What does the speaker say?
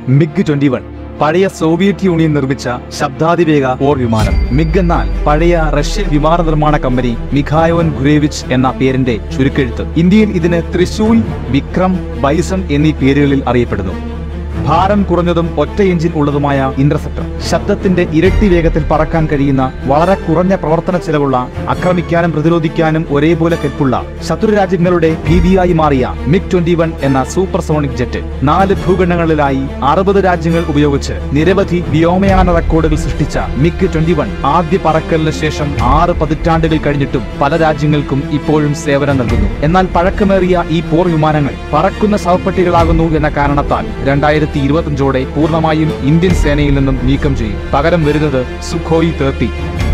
MiG twenty one പഴയ Soviet union നിർമ്മിച്ച ശബ്ദാതിവേഗ പോർ വിമാനം മിഗ് എന്നാൽ പഴയ റഷ്യൻ വിമാന നിർമ്മാണ കമ്പനി മിഖായോൻ ഗുരേവിച്ച് എന്ന പേരിന്റെ ചുരുക്കെഴുത്ത് ഇന്ത്യയിൽ ഇതിന് ത്രിശൂൽ വിക്രം ബൈസൺ എന്നീ പേരുകളിൽ അറിയപ്പെടുന്നു ഭാരം കുറഞ്ഞതും ഒറ്റ എഞ്ചിൻ ഉള്ളതുമായ ഇന്റർസെപ്റ്റർ ശബ്ദത്തിന്റെ ഇരട്ടി വേഗത്തിൽ പറക്കാൻ കഴിയുന്ന വളരെ കുറഞ്ഞ പ്രവർത്തന ചെലവുള്ള ആക്രമിക്കാനും പ്രതിരോധിക്കാനും ഒരേപോലെ കെൽപ്പുള്ള ശത്രു രാജ്യങ്ങളുടെ ഭീതിയായി മാറിയ മിഗ് ട്വന്റി വൺ എന്ന സൂപ്പർസോണിക് ജെറ്റ് നാല് ഭൂഖണ്ഡങ്ങളിലായി അറുപത് രാജ്യങ്ങൾ ഉപയോഗിച്ച് നിരവധി വ്യോമയാന റെക്കോർഡുകൾ സൃഷ്ടിച്ച മിഗ് ട്വന്റി വൺ ആദ്യ പറക്കലിന് ശേഷം ആറ് പതിറ്റാണ്ടുകൾ കഴിഞ്ഞിട്ടും പല രാജ്യങ്ങൾക്കും ഇപ്പോഴും സേവനം നൽകുന്നു എന്നാൽ പഴക്കമേറിയ ഈ പോർ വിമാനങ്ങൾ പറക്കുന്ന ശവപ്പെട്ടികളാകുന്നു എന്ന കാരണത്താൽ രണ്ടായിരത്തി ഇരുപത്തിയഞ്ചോടെ പൂർണ്ണമായും ഇന്ത്യൻ സേനയിൽ നിന്നും നീക്കം ചെയ്യും പകരം വരുന്നത് സുഖോയി തേർട്ടി